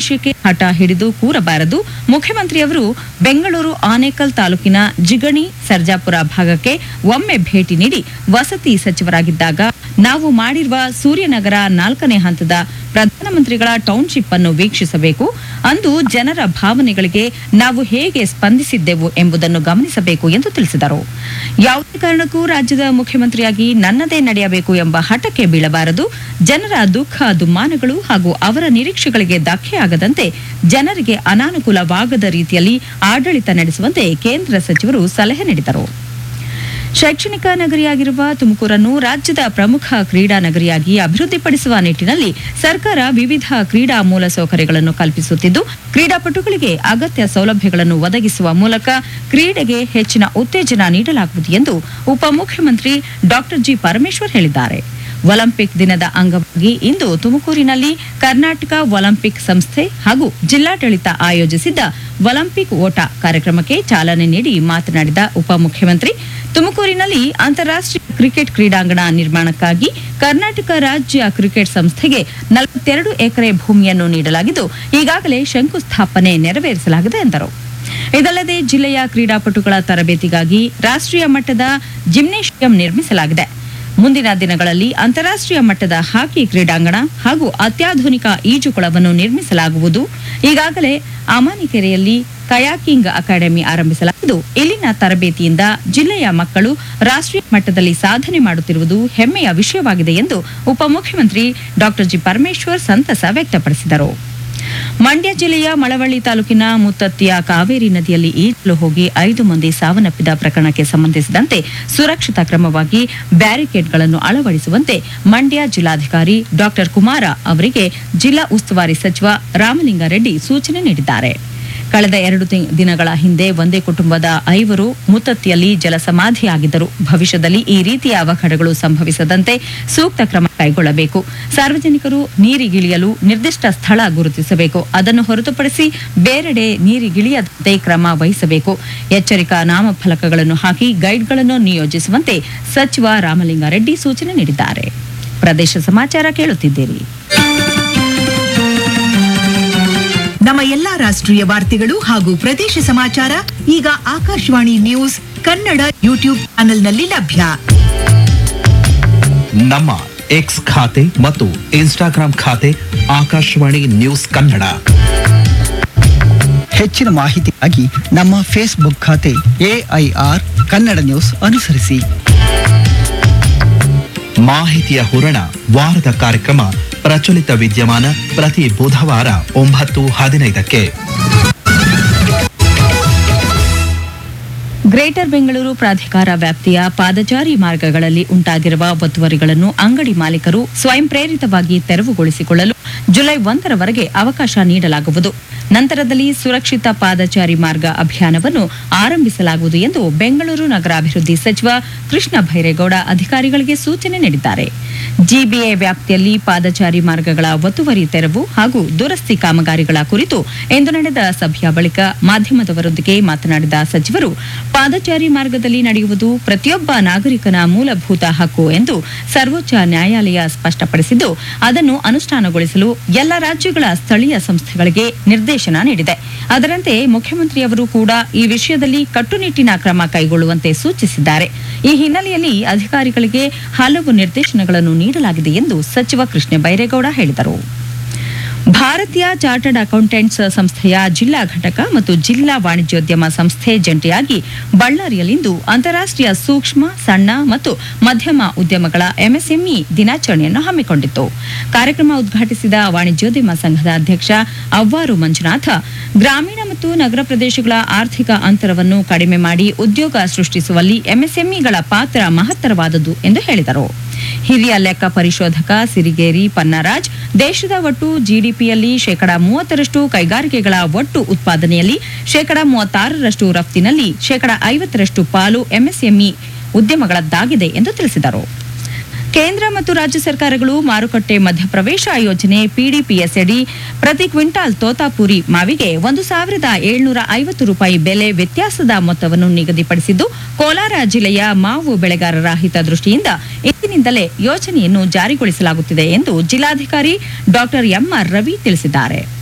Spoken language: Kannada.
ಉದ್ದೇಶಕ್ಕೆ ಹಠ ಹಿಡಿದು ಕೂರಬಾರದು ಮುಖ್ಯಮಂತ್ರಿಯವರು ಬೆಂಗಳೂರು ಆನೇಕಲ್ ತಾಲೂಕಿನ ಜಿಗಣಿ ಸರ್ಜಾಪುರ ಭಾಗಕ್ಕೆ ಒಮ್ಮೆ ಭೇಟಿ ನೀಡಿ ವಸತಿ ಸಚಿವರಾಗಿದ್ದಾಗ ನಾವು ಮಾಡಿರುವ ಸೂರ್ಯನಗರ ನಾಲ್ಕನೇ ಹಂತದ ಪ್ರಧಾನಮಂತ್ರಿಗಳ ಟೌನ್ಶಿಪ್ ಅನ್ನು ವೀಕ್ಷಿಸಬೇಕು ಅಂದು ಜನರ ಭಾವನೆಗಳಿಗೆ ನಾವು ಹೇಗೆ ಸ್ಪಂದಿಸಿದ್ದೆವು ಎಂಬುದನ್ನು ಗಮನಿಸಬೇಕು ಎಂದು ತಿಳಿಸಿದರು ಯಾವುದೇ ಕಾರಣಕ್ಕೂ ರಾಜ್ಯದ ಮುಖ್ಯಮಂತ್ರಿಯಾಗಿ ನನ್ನದೇ ನಡೆಯಬೇಕು ಎಂಬ ಹಠಕ್ಕೆ ಬೀಳಬಾರದು ಜನರ ದುಃಖ ದುಮ್ಮಾನಗಳು ಹಾಗೂ ಅವರ ನಿರೀಕ್ಷೆಗಳಿಗೆ ಧಕ್ಕೆಯಾಗದಂತೆ ಜನರಿಗೆ ಅನಾನುಕೂಲವಾಗದ ರೀತಿಯಲ್ಲಿ ಆಡಳಿತ ನಡೆಸುವಂತೆ ಕೇಂದ್ರ ಸಚಿವರು ಸಲಹೆ ನೀಡಿದರು ಶೈಕ್ಷಣಿಕ ನಗರಿಯಾಗಿರುವ ತುಮಕೂರನ್ನು ರಾಜ್ಯದ ಪ್ರಮುಖ ಕ್ರೀಡಾ ನಗರಿಯಾಗಿ ಅಭಿವೃದ್ಧಿಪಡಿಸುವ ನಿಟ್ಟಿನಲ್ಲಿ ಸರ್ಕಾರ ವಿವಿಧ ಕ್ರೀಡಾ ಮೂಲಸೌಕರ್ಯಗಳನ್ನು ಕಲ್ಪಿಸುತ್ತಿದ್ದು ಕ್ರೀಡಾಪಟುಗಳಿಗೆ ಅಗತ್ಯ ಸೌಲಭ್ಯಗಳನ್ನು ಒದಗಿಸುವ ಮೂಲಕ ಕ್ರೀಡೆಗೆ ಹೆಚ್ಚಿನ ಉತ್ತೇಜನ ನೀಡಲಾಗುವುದು ಎಂದು ಉಪಮುಖ್ಯಮಂತ್ರಿ ಡಾಕ್ಟರ್ ಜಿ ಪರಮೇಶ್ವರ್ ಹೇಳಿದ್ದಾರೆ ಒಲಿಂಪಿಕ್ ದಿನದ ಅಂಗವಾಗಿ ಇಂದು ತುಮಕೂರಿನಲ್ಲಿ ಕರ್ನಾಟಕ ಒಲಿಂಪಿಕ್ ಸಂಸ್ಥೆ ಹಾಗೂ ಜಿಲ್ಲಾಡಳಿತ ಆಯೋಜಿಸಿದ್ದ ಒಲಿಂಪಿಕ್ ಓಟ ಕಾರ್ಯಕ್ರಮಕ್ಕೆ ಚಾಲನೆ ನೀಡಿ ಮಾತನಾಡಿದ ಉಪಮುಖ್ಯಮಂತ್ರಿ ತುಮಕೂರಿನಲ್ಲಿ ಅಂತಾರಾಷ್ಟ್ರೀಯ ಕ್ರಿಕೆಟ್ ಕ್ರೀಡಾಂಗಣ ನಿರ್ಮಾಣಕ್ಕಾಗಿ ಕರ್ನಾಟಕ ರಾಜ್ಯ ಕ್ರಿಕೆಟ್ ಸಂಸ್ಥೆಗೆ ನಲವತ್ತೆರಡು ಎಕರೆ ಭೂಮಿಯನ್ನು ನೀಡಲಾಗಿದ್ದು ಈಗಾಗಲೇ ಶಂಕುಸ್ಥಾಪನೆ ನೆರವೇರಿಸಲಾಗಿದೆ ಎಂದರು ಇದಲ್ಲದೆ ಜಿಲ್ಲೆಯ ಕ್ರೀಡಾಪಟುಗಳ ತರಬೇತಿಗಾಗಿ ರಾಷ್ಟ್ರೀಯ ಮಟ್ಟದ ಜಿಮ್ನೇಷಿಯಂ ನಿರ್ಮಿಸಲಾಗಿದೆ ಮುಂದಿನ ದಿನಗಳಲ್ಲಿ ಅಂತಾರಾಷ್ಟ್ರೀಯ ಮಟ್ಟದ ಹಾಕಿ ಕ್ರೀಡಾಂಗಣ ಹಾಗೂ ಅತ್ಯಾಧುನಿಕ ಈಜುಕೊಳವನ್ನು ನಿರ್ಮಿಸಲಾಗುವುದು ಈಗಾಗಲೇ ಅಮಾನಿಕೆರೆಯಲ್ಲಿ ಕಯಾಕಿಂಗ್ ಅಕಾಡೆಮಿ ಆರಂಭಿಸಲಾಗಿದ್ದು ಇಲ್ಲಿನ ತರಬೇತಿಯಿಂದ ಜಿಲ್ಲೆಯ ಮಕ್ಕಳು ರಾಷ್ಟ್ರೀಯ ಮಟ್ಟದಲ್ಲಿ ಸಾಧನೆ ಮಾಡುತ್ತಿರುವುದು ಹೆಮ್ಮೆಯ ವಿಷಯವಾಗಿದೆ ಎಂದು ಉಪಮುಖ್ಯಮಂತ್ರಿ ಡಾಕ್ಟರ್ ಜಿ ಪರಮೇಶ್ವರ್ ಸಂತಸ ವ್ಯಕ್ತಪಡಿಸಿದರು ಮಂಡ್ಯ ಜಿಲ್ಲೆಯ ಮಳವಳ್ಳಿ ತಾಲೂಕಿನ ಮುತ್ತತ್ತಿಯ ಕಾವೇರಿ ನದಿಯಲ್ಲಿ ಈಜಲು ಹೋಗಿ ಐದು ಮಂದಿ ಸಾವನ್ನಪ್ಪಿದ ಪ್ರಕರಣಕ್ಕೆ ಸಂಬಂಧಿಸಿದಂತೆ ಸುರಕ್ಷಿತಾ ಕ್ರಮವಾಗಿ ಬ್ಯಾರಿಕೇಡ್ಗಳನ್ನು ಅಳವಡಿಸುವಂತೆ ಮಂಡ್ಯ ಜಿಲ್ಲಾಧಿಕಾರಿ ಡಾಕ್ಟರ್ ಕುಮಾರ ಅವರಿಗೆ ಜಿಲ್ಲಾ ಉಸ್ತುವಾರಿ ಸಚಿವ ರಾಮಲಿಂಗಾರೆಡ್ಡಿ ಸೂಚನೆ ನೀಡಿದ್ದಾರೆ ಕಳೆದ ಎರಡು ತಿ- ದಿನಗಳ ಹಿಂದೆ ಒಂದೇ ಕುಟುಂಬದ ಐವರು ಮುತ್ತತ್ತಿಯಲ್ಲಿ ಜಲಸಮಾಧಿಯಾಗಿದ್ದರು ಭವಿಷ್ಯದಲ್ಲಿ ಈ ರೀತಿಯ ಅವಘಡಗಳು ಸಂಭವಿಸದಂತೆ ಸೂಕ್ತ ಕ್ರಮ ಕೈಗೊಳ್ಳಬೇಕು ಸಾರ್ವಜನಿಕರು ನೀರಿಗಿಳಿಯಲು ನಿರ್ದಿಷ್ಟ ಸ್ಥಳ ಗುರುತಿಸಬೇಕು ಅದನ್ನು ಹೊರತುಪಡಿಸಿ ಬೇರೆಡೆ ನೀರಿಗಿಳಿಯದಂತೆ ಕ್ರಮ ವಹಿಸಬೇಕು ಎಚ್ಚರಿಕಾ ನಾಮಫಲಕಗಳನ್ನು ಹಾಕಿ ಗೈಡ್ಗಳನ್ನು ನಿಯೋಜಿಸುವಂತೆ ಸಚಿವ ರಾಮಲಿಂಗಾರೆಡ್ಡಿ ಸೂಚನೆ ನೀಡಿದ್ದಾರೆ ಪ್ರದೇಶ ಸಮಾಚಾರ ಕೇಳುತ್ತಿದ್ದೀರಿ ನಮ್ಮ ಎಲ್ಲಾ ರಾಷ್ಟ್ರೀಯ ವಾರ್ತೆಗಳು ಹಾಗೂ ಪ್ರದೇಶ ಸಮಾಚಾರ ಈಗ ಆಕಾಶವಾಣಿ ನ್ಯೂಸ್ ಕನ್ನಡ ಯೂಟ್ಯೂಬ್ ಚಾನೆಲ್ನಲ್ಲಿ ಲಭ್ಯ ನಮ್ಮ ಎಕ್ಸ್ ಖಾತೆ ಮತ್ತು ಇನ್ಸ್ಟಾಗ್ರಾಂ ಖಾತೆ ಆಕಾಶವಾಣಿ ನ್ಯೂಸ್ ಕನ್ನಡ ಹೆಚ್ಚಿನ ಮಾಹಿತಿಗಾಗಿ ನಮ್ಮ ಫೇಸ್ಬುಕ್ ಖಾತೆ ಎಐಆರ್ ಕನ್ನಡ ನ್ಯೂಸ್ ಅನುಸರಿಸಿ ಮಾಹಿತಿಯ ಹೂರಣ ವಾರದ ಕಾರ್ಯಕ್ರಮ ಪ್ರಚಲಿತ ವಿದ್ಯಮಾನ ಪ್ರತಿ ಬುಧವಾರ ಒಂಬತ್ತು ಹದಿನೈದಕ್ಕೆ ಗ್ರೇಟರ್ ಬೆಂಗಳೂರು ಪ್ರಾಧಿಕಾರ ವ್ಯಾಪ್ತಿಯ ಪಾದಚಾರಿ ಮಾರ್ಗಗಳಲ್ಲಿ ಉಂಟಾಗಿರುವ ಒತ್ತುವರಿಗಳನ್ನು ಅಂಗಡಿ ಮಾಲೀಕರು ಸ್ವಯಂ ಪ್ರೇರಿತವಾಗಿ ತೆರವುಗೊಳಿಸಿಕೊಳ್ಳಲು ಜುಲೈ ಒಂದರವರೆಗೆ ಅವಕಾಶ ನೀಡಲಾಗುವುದು ನಂತರದಲ್ಲಿ ಸುರಕ್ಷಿತ ಪಾದಚಾರಿ ಮಾರ್ಗ ಅಭಿಯಾನವನ್ನು ಆರಂಭಿಸಲಾಗುವುದು ಎಂದು ಬೆಂಗಳೂರು ನಗರಾಭಿವೃದ್ಧಿ ಸಚಿವ ಕೃಷ್ಣ ಭೈರೇಗೌಡ ಅಧಿಕಾರಿಗಳಿಗೆ ಸೂಚನೆ ನೀಡಿದ್ದಾರೆ ಜಿಬಿಎ ವ್ಯಾಪ್ತಿಯಲ್ಲಿ ಪಾದಚಾರಿ ಮಾರ್ಗಗಳ ಒತ್ತುವರಿ ತೆರವು ಹಾಗೂ ದುರಸ್ತಿ ಕಾಮಗಾರಿಗಳ ಕುರಿತು ಇಂದು ನಡೆದ ಸಭೆಯ ಬಳಿಕ ಮಾಧ್ಯಮದವರೊಂದಿಗೆ ಮಾತನಾಡಿದ ಸಚಿವರು ಪಾದಚಾರಿ ಮಾರ್ಗದಲ್ಲಿ ನಡೆಯುವುದು ಪ್ರತಿಯೊಬ್ಬ ನಾಗರಿಕನ ಮೂಲಭೂತ ಹಕ್ಕು ಎಂದು ಸರ್ವೋಚ್ಚ ನ್ಯಾಯಾಲಯ ಸ್ಪಷ್ಟಪಡಿಸಿದ್ದು ಅದನ್ನು ಅನುಷ್ಠಾನಗೊಳಿಸಲು ಎಲ್ಲ ರಾಜ್ಯಗಳ ಸ್ಥಳೀಯ ಸಂಸ್ಥೆಗಳಿಗೆ ನಿರ್ದೇಶನ ನೀಡಿದೆ ಅದರಂತೆ ಮುಖ್ಯಮಂತ್ರಿಯವರು ಕೂಡ ಈ ವಿಷಯದಲ್ಲಿ ಕಟ್ಟುನಿಟ್ಟಿನ ಕ್ರಮ ಕೈಗೊಳ್ಳುವಂತೆ ಸೂಚಿಸಿದ್ದಾರೆ ಈ ಹಿನ್ನೆಲೆಯಲ್ಲಿ ಅಧಿಕಾರಿಗಳಿಗೆ ಹಲವು ನಿರ್ದೇಶನಗಳನ್ನು ನೀಡಲಾಗಿದೆ ಎಂದು ಸಚಿವ ಕೃಷ್ಣ ಬೈರೇಗೌಡ ಹೇಳಿದರು ಭಾರತೀಯ ಚಾರ್ಟರ್ಡ್ ಅಕೌಂಟೆಂಟ್ಸ್ ಸಂಸ್ಥೆಯ ಜಿಲ್ಲಾ ಘಟಕ ಮತ್ತು ಜಿಲ್ಲಾ ವಾಣಿಜ್ಯೋದ್ಯಮ ಸಂಸ್ಥೆ ಜಂಟಿಯಾಗಿ ಬಳ್ಳಾರಿಯಲ್ಲಿಂದು ಅಂತಾರಾಷ್ಟ್ರೀಯ ಸೂಕ್ಷ್ಮ ಸಣ್ಣ ಮತ್ತು ಮಧ್ಯಮ ಉದ್ಯಮಗಳ ಎಂಎಸ್ಎಂಇ ದಿನಾಚರಣೆಯನ್ನು ಹಮ್ಮಿಕೊಂಡಿತ್ತು ಕಾರ್ಯಕ್ರಮ ಉದ್ಘಾಟಿಸಿದ ವಾಣಿಜ್ಯೋದ್ಯಮ ಸಂಘದ ಅಧ್ಯಕ್ಷ ಅವ್ವಾರು ಮಂಜುನಾಥ ಗ್ರಾಮೀಣ ಮತ್ತು ನಗರ ಪ್ರದೇಶಗಳ ಆರ್ಥಿಕ ಅಂತರವನ್ನು ಕಡಿಮೆ ಮಾಡಿ ಉದ್ಯೋಗ ಸೃಷ್ಟಿಸುವಲ್ಲಿ ಎಂಎಸ್ಎಂಇಗಳ ಪಾತ್ರ ಮಹತ್ತರವಾದದ್ದು ಎಂದು ಹೇಳಿದರು ಹಿರಿಯ ಲೆಕ್ಕ ಪರಿಶೋಧಕ ಸಿರಿಗೇರಿ ಪನ್ನರಾಜ್ ದೇಶದ ಒಟ್ಟು ಜಿಡಿಪಿಯಲ್ಲಿ ಶೇಕಡ ಮೂವತ್ತರಷ್ಟು ಕೈಗಾರಿಕೆಗಳ ಒಟ್ಟು ಉತ್ಪಾದನೆಯಲ್ಲಿ ಶೇಕಡ ಮೂವತ್ತಾರರಷ್ಟು ರಫ್ತಿನಲ್ಲಿ ಶೇಕಡ ಐವತ್ತರಷ್ಟು ಪಾಲು ಎಂಎಸ್ಎಂಇ ಉದ್ಯಮಗಳದ್ದಾಗಿದೆ ಎಂದು ತಿಳಿಸಿದರು ಕೇಂದ್ರ ಮತ್ತು ರಾಜ್ಯ ಸರ್ಕಾರಗಳು ಮಾರುಕಟ್ಟೆ ಮಧ್ಯಪ್ರವೇಶ ಯೋಜನೆ ಪಿಡಿಪಿಎಸ್ ಅಡಿ ಪ್ರತಿ ಕ್ವಿಂಟಾಲ್ ತೋತಾಪುರಿ ಮಾವಿಗೆ ಒಂದು ಸಾವಿರದ ಏಳ್ನೂರ ಐವತ್ತು ರೂಪಾಯಿ ಬೆಲೆ ವ್ಯತ್ಯಾಸದ ಮೊತ್ತವನ್ನು ನಿಗದಿಪಡಿಸಿದ್ದು ಕೋಲಾರ ಜಿಲ್ಲೆಯ ಮಾವು ಬೆಳೆಗಾರರ ಹಿತದೃಷ್ಟಿಯಿಂದ ಇಂದಿನಿಂದಲೇ ಯೋಜನೆಯನ್ನು ಜಾರಿಗೊಳಿಸಲಾಗುತ್ತಿದೆ ಎಂದು ಜಿಲ್ಲಾಧಿಕಾರಿ ಡಾಕ್ಟರ್ ಎಂಆರ್ ರವಿ ತಿಳಿಸಿದ್ದಾರೆ